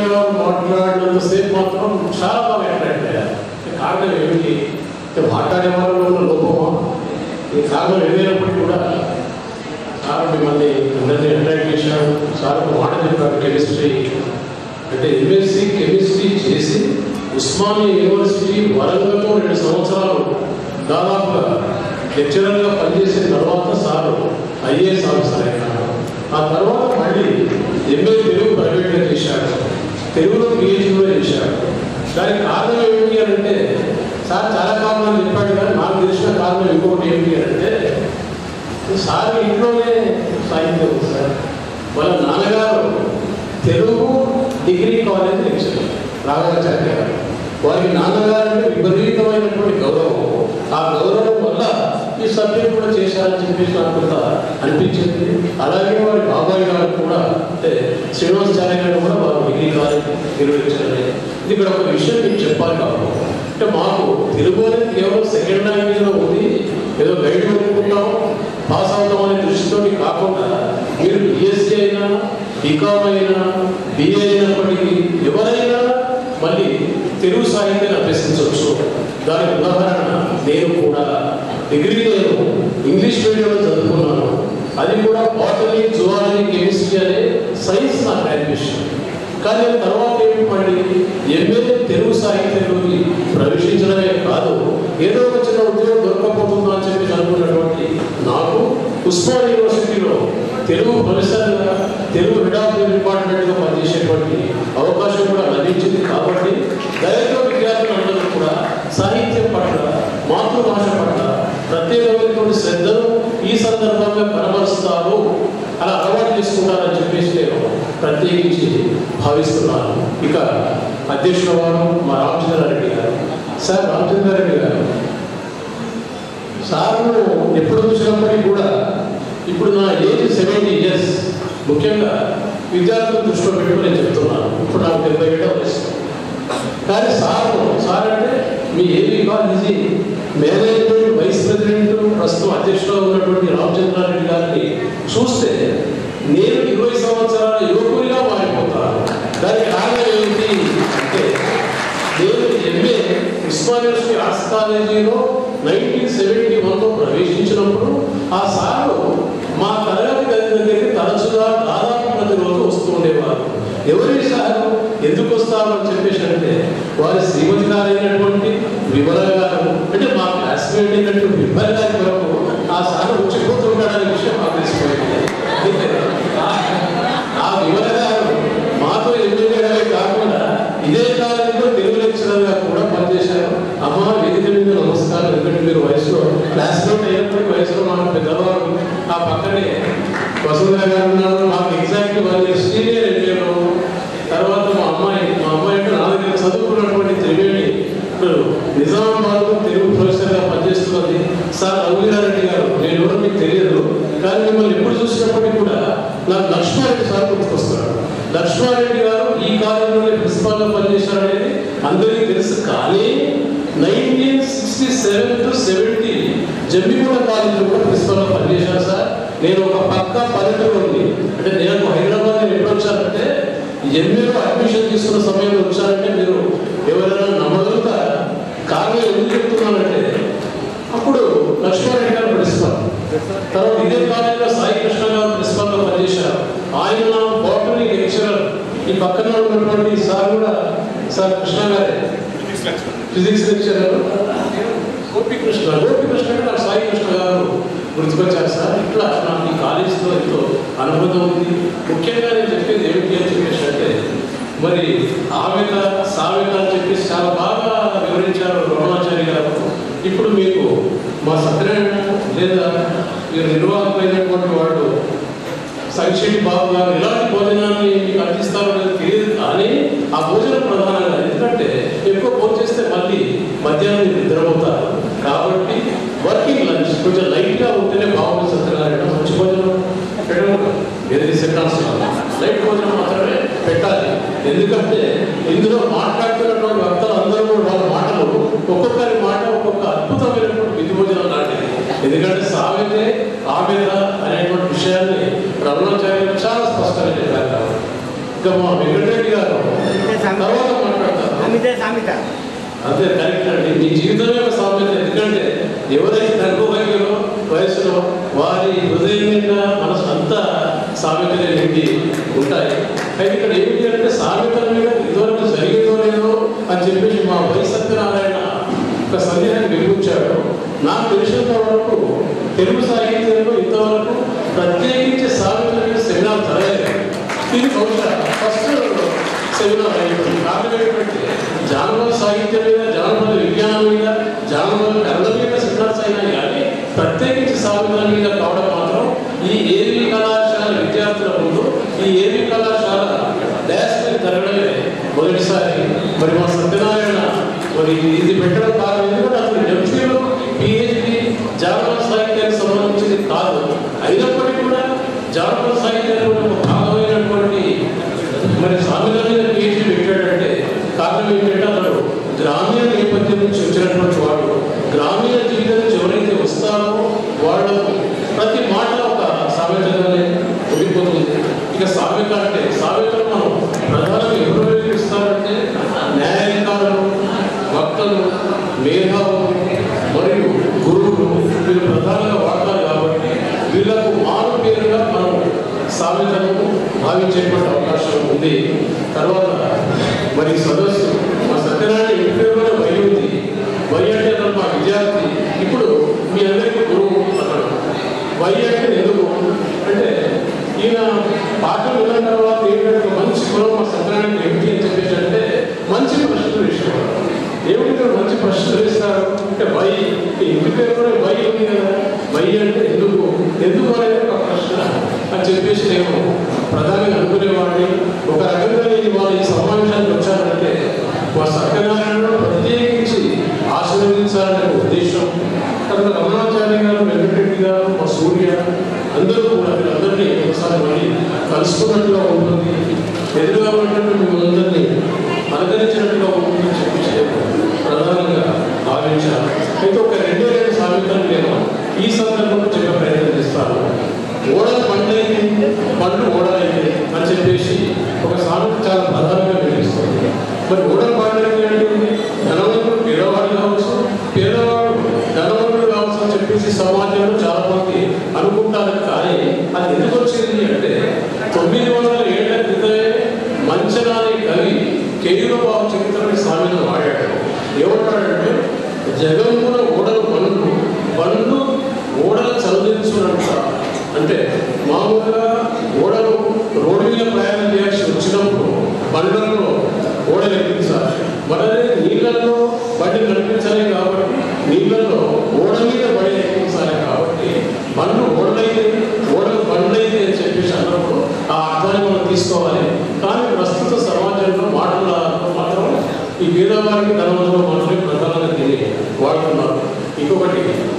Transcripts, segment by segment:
గారు మాట్లాడినంతసేపు మాత్రం చాలా బాగా అట్రాక్ట్ అయ్యారు కారణం ఏమిటి అంటే మాట్లాడే వాళ్ళలో ఉన్న లోపమా ఈ కారణం ఏదైనప్పటికీ కూడా సార్ మిమ్మల్ని అందరినీ అట్రాక్ట్ చేశారు సార్ ఒక మాట చెప్పారు కెమిస్ట్రీ అంటే ఎంఎస్సి కెమిస్ట్రీ చేసి ఉస్మానియా యూనివర్సిటీ వరంగల్లో రెండు సంవత్సరాలు దాదాపుగా లెక్చరర్గా పనిచేసిన తర్వాత సార్ ఐఏఎస్ ఆఫీసర్ అయినారు ఆ తర్వాత మళ్ళీ ఎంఏ తెలుగు ప్రైవేట్గా చేశాడు తెలుగులో పిహెచ్డీ కూడా చేశాడు దానికి కారణం ఏమిటి అని అంటే సార్ చాలా కారణాలు చెప్పాడు కానీ నాకు తెలిసిన కారణం ఇంకొకటి ఏమిటి అని అంటే సార్ ఇంట్లోనే సాహిత్యం ఉంది సార్ వాళ్ళ నాన్నగారు Telugu degree college lecturer Raghavacharya garu వారికి నాన్నగారు అంటే విపరీతమైనటువంటి గౌరవం ఆ గౌరవం వల్ల ఈ సబ్జెక్ట్ కూడా చేశారని చెప్పేసి నాకు కొంత అనిపించింది అలాగే వారి బాబాయ్ గారు కూడా అంటే శ్రీనివాసాచార్య గారు కూడా వారు డిగ్రీ కాలేజ్ నిర్వహించారు ఇది ఇక్కడ ఒక విషయం మీకు చెప్పాలి కాదు అంటే మాకు తెలుగు అనేది కేవలం సెకండ్ లాంగ్వేజ్లో ఉంది ఏదో గైడ్ అనుకుంటాం పాస్ అవుతాం అనే దృష్టితో కాకుండా మీరు బిఎస్సీ అయినా బీకామ్ అయినా బిఏ అయినప్పటికీ ఎవరైనా మళ్ళీ తెలుగు సాహిత్యాన్ని అభ్యసించవచ్చు దానికి ఉదాహరణ నేను కూడా డిగ్రీ నేను ఇంగ్లీష్ మీడియంలో చదువుకున్నాను అది కూడా బాటనీ జువాలజీ కెమిస్ట్రీ అనే సైన్స్ నా గ్రాడ్యుయేషన్ కానీ తర్వాత ఏమి మళ్ళీ ఎంఏ తెలుగు సాహిత్యంలోకి ప్రవేశించడమే కాదు ఏదో ఒక చిన్న ఉద్యోగం దొరకకపోతుందా అని చెప్పి అనుకున్నటువంటి నాకు ఉస్మాన్ యూనివర్సిటీలో తెలుగు ప్రొఫెసర్గా తెలుగు హెడ్ ఆఫ్ ది డిపార్ట్మెంట్గా పనిచేసేటువంటి అవకాశం కూడా లభించింది కాబట్టి దళిత విద్యార్థులందరూ కూడా సాహిత్యం పట్ల మాతృభాష పట్ల ప్రత్యేకమైనటువంటి శ్రద్ధను ఈ సందర్భంగా కనబరుస్తారు అలా అలవాటు చేసుకుంటారని చెప్పేసి నేను ప్రత్యేకించి భావిస్తున్నాను ఇక అధ్యక్షుల వారు మా రామచంద్రారెడ్డి గారు సార్ రామచంద్రారెడ్డి గారు సార్ను ఎప్పుడు చూసినప్పటికీ కూడా ఇప్పుడు నా ఏజ్ సెవెంటీ ఇయర్స్ ముఖ్యంగా విద్యార్థులను దృష్టిలో పెట్టుకుని నేను చెప్తున్నాను ఇప్పుడు నాకు డెబ్బై ఏళ్ళ వయసు కానీ సార్ సార్ అంటే మీ AB college management vice president ప్రస్తుతం అధ్యక్షుడు ఉన్నటువంటి రామచంద్రారెడ్డి గారిని చూస్తే నేను ఇరవై సంవత్సరాల యువకుడిగా మారిపోతాను దానికి కారణం ఏమిటి అంటే నేను ఎంఏ ఉస్మాన్ యూనివర్సిటీ ఆర్ట్స్ కాలేజీలో నైన్టీన్ సెవెంటీ వన్లో ప్రవేశించినప్పుడు ఆ సార్లు మా తరగతి గది దగ్గరికి తరచుగా దాదాపు ప్రతిరోజు వస్తూ ఉండేవారు ఎవరి సార్ ఎందుకు వస్తారు అని చెప్పేసి అంటే వారి శ్రీమతి గారైనటువంటి విమల గారు అంటే మా క్లాస్మేట్ అయినటువంటి విమల గారి వరకు ఆ సార్ వచ్చిపోతుంటాడనే విషయం మాకు తెలిసిపోయింది అయితే ఆ విమల గారు మాతో ఎమ్మెల్యేగానే కాకుండా ఇదే కాలంలో తెలుగు లెక్చరర్గా కూడా పనిచేశారు అమ్మ వేదిక మీద నమస్కారం ఎందుకంటే మీరు వయసులో క్లాస్మేట్ అయినప్పటికీ వయసులో మాకు పెద్దవారు ఆ పక్కనే వసుంధర గారు ఉన్నారు మాకు ఎగ్జాక్ట్ వాళ్ళు సీనియర్ ఎన్టీఆర్ తర్వాత మా అమ్మాయి మా అమ్మాయి అంటే నా దగ్గర చదువుకున్నటువంటి త్రివేణి ఇప్పుడు నిజామాబాద్ తెలుగు ప్రొఫెసర్గా పనిచేస్తున్నది సార్ రఘువీరారెడ్డి గారు నేను ఎవరో మీకు తెలియదు కానీ మిమ్మల్ని ఎప్పుడు చూసినప్పటికీ కూడా నాకు లక్ష్మారెడ్డి సార్ గుర్తుకొస్తున్నాడు లక్ష్మారెడ్డి గారు ఈ కాలంలోనే ప్రిన్సిపాల్గా పనిచేశారనేది అందరికీ తెలుసు కానీ nineteen sixty seven to seventy Jammiguda కాలేజీలో కూడా ప్రిన్సిపల్గా పనిచేశాను సార్ నేను ఒక పక్క పల్లెటూరు ఉంది అంటే నేను హైదరాబాద్ నేను ఎప్పుడు వచ్చానంటే ఎంఏలో అడ్మిషన్ తీసుకున్న సమయంలో వచ్చారంటే మీరు ఎవరైనా నమ్మగలుగుతారా కారణం ఎందుకు చెప్తున్నానంటే అప్పుడు లక్ష్మారెడ్డి గారు ప్రిన్సిపల్ తర్వాత ఇదే కాలేజీలో సాయి కృష్ణ గారు ప్రిన్సిపల్గా పనిచేశారు ఆయన నా బాటనీ లెక్చరర్ ఈ పక్కన ఉన్నటువంటి సార్ కూడా సార్ కృష్ణ గారే ఫిజిక్స్ లెక్చరర్ గోపి కృష్ణ గోపి కృష్ణ అంటే నాకు సాయి కృష్ణ గారు గుర్తుకొచ్చారు సార్ ఇట్లా నాకు ఈ కాలేజీతో ఎంతో అనుబంధం ఉంది ముఖ్యంగా నేను చెప్పేది ఏమిటి అని చెప్పేసి అంటే మరి ఆమెక సామెక అని చెప్పేసి చాలా బాగా వివరించారు రమణాచారి గారు ఇప్పుడు మీకు మా సత్యనారాయణ లేదా మీరు నిర్వాహకులైనటువంటి వాళ్ళు సంక్షేమ బాబు గారు ఇలాంటి భోజనాన్ని మీకు అందిస్తారో లేదో తెలియదు కానీ ఆ భోజనం ప్రధానంగా ఎందుకంటే ఎక్కువ భోజనం చేస్తే మళ్ళీ మధ్యాహ్నం మీరు నిద్రపోతారు కాబట్టి వర్కింగ్ లంచ్ కొంచెం లైట్గా ఉంటేనే బాగుంటుంది సత్యనారాయణ మంచి భోజనం పెట్టడం ఏది సెకండ్స్ లైట్ భోజనం మాత్రమే పెట్టాలి ఎందుకంటే ఇందులో మాట్లాడుతున్నటువంటి వక్తలు అందరూ కూడా వాళ్ళ మాటలు ఒక్కొక్కరి మాట ఒక్కొక్క అద్భుతమైనటువంటి విధి భోజనం లాంటిది ఎందుకంటే సామెతే ఆవేద అనేటువంటి విషయాన్ని రమణాచార్య గారు చాలా స్పష్టంగా చెప్పారు కాబట్టి ఇంకా మా వెంకటరెడ్డి గారు సామెత తర్వాత మాట్లాడతారు సామెత సామెత అంతే కరెక్ట్ అండి మీ జీవితమే ఒక సామెత ఎందుకంటే ఎవరైతే గర్భవైలో వయసులో వారి హృదయం నిండా మనసు అంతా సామెతలే నిండి ఉంటాయి అయితే ఇక్కడ ఏమిటి అంటే సామెతల మీద ఇదివరకు జరిగేదో లేదో అని చెప్పేసి మా వై సత్యనారాయణ ఒక సందేహాన్ని వెలిగించాడు నాకు తెలిసినంత వరకు తెలుగు సాహిత్యంలో ఇంతవరకు ప్రత్యేకించి సామెతల మీద సెమినార్ జరగలేదు ఇది బహుశా ఫస్ట్ సెమినార్ అయింది కారణం ఏంటంటే జానపద సాహిత్యం మీద జానపద విజ్ఞానం మీద జానపద కళల మీద సెమినార్స్ అయినా కానీ ప్రత్యేకించి సాగుదల మీద కావడం మాత్రం ఈ ఏవి కళాశాల విద్యార్థుల ముందు ఈ ఏవి కళాశాల డాష్ మీద జరగడమే మొదటిసారి మరి మా సత్యనారాయణ మరి ఇది పెట్టడం కారణం ఎందుకంటే అసలు ఎంఫీలో పిహెచ్డి జానపద సాహిత్యానికి సంబంధించింది కాదు అయినప్పటికీ కూడా జానపద సాహిత్యానికి ఒక భాగమైనటువంటి మరి సామెత మీద పిహెచ్డి పెట్టాడంటే కారణం ఏంటంటే అతడు గ్రామీణ నేపథ్యం నుంచి వచ్చినటువంటి వాడు గ్రామీణ జీవితం నుంచి ఎవరైతే వస్తారో వాళ్ళకు ప్రతి మాట ఒక సామెతగానే ఉండిపోతుంది ఇక సామెత అంటే సామెతలు మనం ప్రధానంగా ఎవరు ఉపయోగిస్తారంటే న్యాయాధికారులు భక్తులు మేధావులు మరియు గురువులు వీళ్ళు ప్రధానంగా వాడతారు కాబట్టి వీళ్ళకు మారు పేరుగా మనం సామెతలను భావించేటువంటి అవకాశం ఉంది తర్వాత మరి సదస్సు మా సత్యనారాయణ ఇంటి పేరు కూడా వై ఉంది వై అంటే అతను మా విద్యార్థి ఇప్పుడు మీ అందరికీ గురువు అతడు వై అంటే ఎందుకు అంటే ఈయన పాఠం విన్న తర్వాత ఏంటంటే ఒక మంచి గురువు మా సత్యనారాయణ ఏమిటి అని చెప్పేసి అంటే మంచి ప్రశ్నలు వేసేవాడు ఏమిటి ఇక్కడ మంచి ప్రశ్నలు వేస్తారు అంటే వై ఈ ఇంటి పేరు కూడా వై ఉంది కదా వై అంటే ఎందుకు ఎందుకు అనేది ఒక ప్రశ్న అని చెప్పేసి నేను ప్రధానంగా అనుకునేవాడిని ఒక రకంగా నేను ఇవాళ ఈ సమావేశానికి వచ్చానంటే మా సత్యనారాయణ ప్రత్యేకించి ఆశీర్వదించాలనే ఉద్దేశం అక్కడ రమణాచార్య గారు వెంకటరెడ్డి గారు మా సూర్య అందరూ కూడా వీళ్ళందరినీ ఒకసారి మళ్ళీ కలుసుకున్నట్టుగా ఉంటుంది ఎదురుగా ఉన్నట్టు మిమ్మల్ని అలంకరించినట్టుగా ఉంటుందని చెప్పి నేను ప్రధానంగా భావించాను అయితే ఒక రెండే రెండు సామెతలు నేను ఈ సందర్భంలో చెప్పే ప్రయత్నం చేస్తాను ఓడల పండైతే పండు ఓడలైతే అని చెప్పేసి ఒక సామెత చాలా ప్రధానంగా వినిపిస్తుంది మరి ఓడల పండైతే అంటే ధనవంతుడు పేదవాడు కావచ్చు పేదవాడు ధనవంతుడు కావచ్చు అని చెప్పేసి సమాజంలో చాలా మంది అనుకుంటారు కానీ అది ఎందుకు వచ్చింది అంటే తొమ్మిది వందల ఏళ్ల క్రితమే మంచనాని కవి కేయులబాబు చరిత్రని సామెత వాడాడు ఏమంటాడంటే జగమున ఓడలు బండ్లు బండ్లు ఓడలు చదివించునంట అంటే మామూలుగా ఓడలు రోడ్డు మీద ప్రయాణం చేయాల్సి వచ్చినప్పుడు బండ్లలో ఓడలు ఎక్కించాలి మరి నీళ్ళల్లో బండి నడిపించాలి కాబట్టి నీళ్ళల్లో ఓడ మీద బండి ఎక్కించాలి కాబట్టి బండ్లు ఓడలైతే ఓడలు బండ్లైతే అని చెప్పేసి అన్నప్పుడు ఆ అర్థాన్ని మనం తీసుకోవాలి కానీ ప్రస్తుత సమాజంలో మాటలలో మాత్రం ఈ పేదవారికి ధనవంతులు మాత్రమే ప్రధానంగా దీన్ని వాడుతున్నారు ఇంకొకటి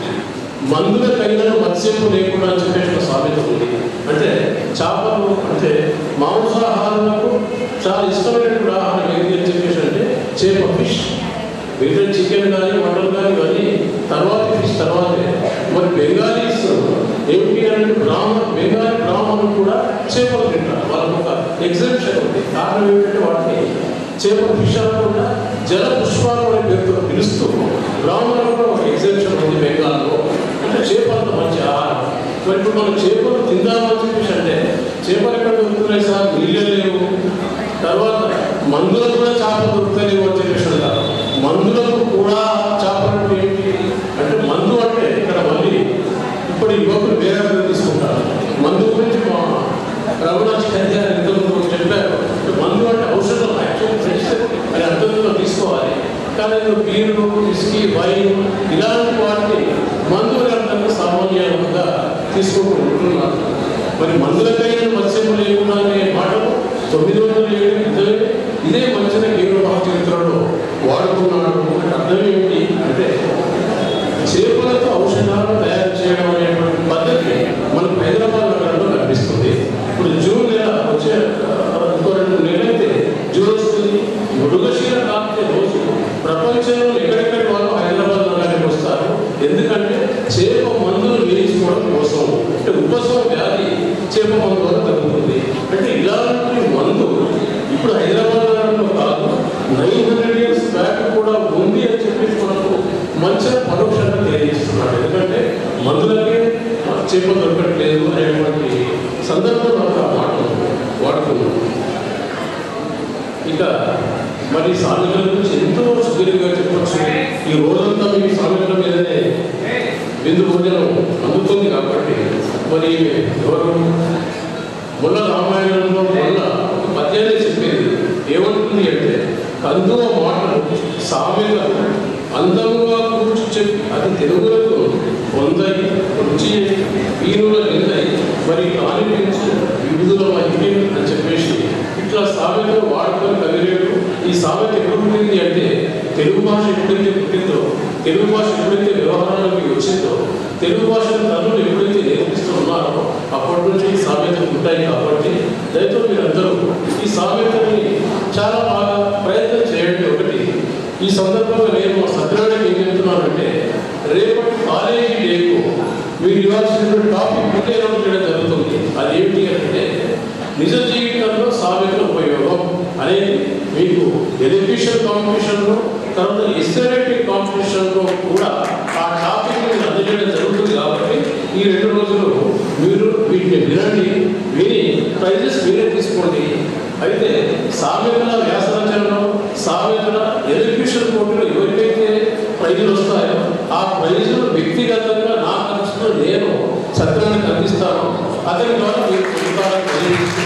మందుల కైలను మత్స్యము లేకుండా అని చెప్పేసి ఒక సామెత ఉంది అంటే చేపలు అంటే మాంసాహారులకు చాలా ఇష్టమైనటువంటి ఆహారం ఏంటి అని చెప్పేసి అంటే చేప ఫిష్ మిగతా చికెన్ కానీ మటన్ కానీ ఇవన్నీ తర్వాత ఫిష్ తర్వాతే మరి బెంగాలీస్ ఏమిటి అంటే బ్రాహ్మణ బెంగాలీ బ్రాహ్మణులు కూడా చేపలు తింటారు వాళ్ళకు ఒక ఎగ్జిబిషన్ ఉంది కారణం ఏంటంటే వాటిని చేప ఫిష్ అనకుండా జల పుష్పాలు అనే పేరుతో పిలుస్తూ బ్రాహ్మణులు కూడా ఒక ఎగ్జిబిషన్ ఉంది బెంగాల్లో అంటే చేపలంత మంచి ఆహారం మరి ఇప్పుడు మనం చేపలు తిందామని చెప్పేసి అంటే చేపలు ఎక్కడ దొరుకుతున్నాయి సార్ నీళ్ళే లేవు తర్వాత మందులకు కూడా చేపలు దొరుకుతాయి అని చెప్పేసి అంటారు మందులకు కూడా చేపలు అంటే ఏంటి అంటే మందు అంటే ఇక్కడ మళ్ళీ ఇప్పుడు యువకులు వేరే అర్థం తీసుకుంటారు మందు గురించి మా రఘునాథ్ గారు ఇంతకుముందు చెప్పారు మందు అంటే ఔషధం యాక్చువల్ ఫ్రెష్ అని అర్థంలో తీసుకోవాలి కానీ బీరు విస్కీ వైన్ ఇలాంటి వాటిని మందుల అర్థంగా సామాన్యంగా తీసుకుంటూ ఉంటున్నారు మరి మందులకైనా మత్స్యము లేకుండా అనే మాటలు తొమ్మిది వందల ఏడు ఇదే ఇదే మంచిన కేంద్ర మహాచరిత్రలో వాడుకున్నాడు అంటే అర్థం ఏంటి అంటే చేపలతో ఔషధాలు తయారు చేయడం అనేటువంటి పద్ధతి మనకు హైదరాబాద్ నగరంలో కనిపిస్తుంది ఇప్పుడు జూన్ నెల వచ్చే ఆ, ఇంకో రెండు నెలలైతే జూన్ వస్తుంది మృగశీల కాకపోతే రోజు ప్రపంచంలో ఎక్కడెక్కడి వాళ్ళు హైదరాబాద్ నగరానికి వస్తారు ఎందుకంటే చేప మందులు వేయించుకోవడం కోసం అంటే ఉపశమ వ్యాధి చేప మందు వల్ల తగ్గుతుంది అంటే ఇలాంటి మందు ఇప్పుడు హైదరాబాద్ నగరంలో కాదు మంచిగా పరోక్షంగా తెలియజేస్తున్నాడు ఎందుకంటే మందులకే చేప దొరకట్లేదు అనేటువంటి సందర్భంలో మనకు ఆ మాటను వాడుకున్నాం ఇక మరి సామెతల గురించి ఎంతో సుదీర్ఘంగా చెప్పొచ్చు ఈ రోజంతా మీకు సామెతల మీదనే బిందు భోజనం అందుతుంది కాబట్టి మరి ఈమె ఎవరు మొన్న రామాయణంలో మొన్న ఒక పద్యాన్ని చెప్పింది ఏమంటుంది అంటే కందువ మాటలు సామెతలు అందముగా కూర్చు చెప్పి అది తెలుగులకు పొందై రుచి వీరుల నిందై మరి కానిపించు విడుదల మహిళ అని చెప్పేసి ఇట్లా సామెతలు వాడుకొని కదిలేడు ఈ సామెత ఎప్పుడు పుట్టింది అంటే తెలుగు భాష ఎప్పుడైతే పుట్టిందో తెలుగు భాష ఎప్పుడైతే వ్యవహారానికి వచ్చిందో తెలుగు భాషను తల్లులు ఎప్పుడైతే నేర్పిస్తూ ఉన్నారో అప్పటి నుంచి ఈ సామెతలు ఉంటాయి కాబట్టి దయతో మీరందరూ ఈ సామెతని చాలా బాగా ప్రయత్నం చేయండి ఒకటి ఈ సందర్భంగా నేను మా సత్యనారాయణ ఏం చెప్తున్నానంటే రేపటి కాలేజీ డేకు మీరు ఇవ్వాల్సినటువంటి టాపిక్ ముందే అనౌన్స్ చేయడం జరుగుతుంది అదేంటి అంటే నిజ జీవితంలో సామెతల ఉపయోగం అనేది మీకు ఎడ్యుకేషన్ కాంపిటీషన్లో తర్వాత ఎస్టరేటివ్ కాంపిటీషన్లో కూడా ఆ టాపిక్ మీరు అందజేయడం జరుగుతుంది కాబట్టి ఈ రెండు రోజులు మీరు వీటిని వినండి విని ప్రైజెస్ మీరే తీసుకోండి అయితే సామెతల వ్యాసరచనలో సామెతల ఎడ్యుకేషన్ పోటీలో ఎవరికైతే ప్రైజులు వస్తాయో ఆ ప్రైజులు వ్యక్తిగతంగా నా ఖర్చుతో నేను సత్యానికి అందిస్తాను అతని ద్వారా మీరు పొందుతారని తెలియజేస్తున్నాను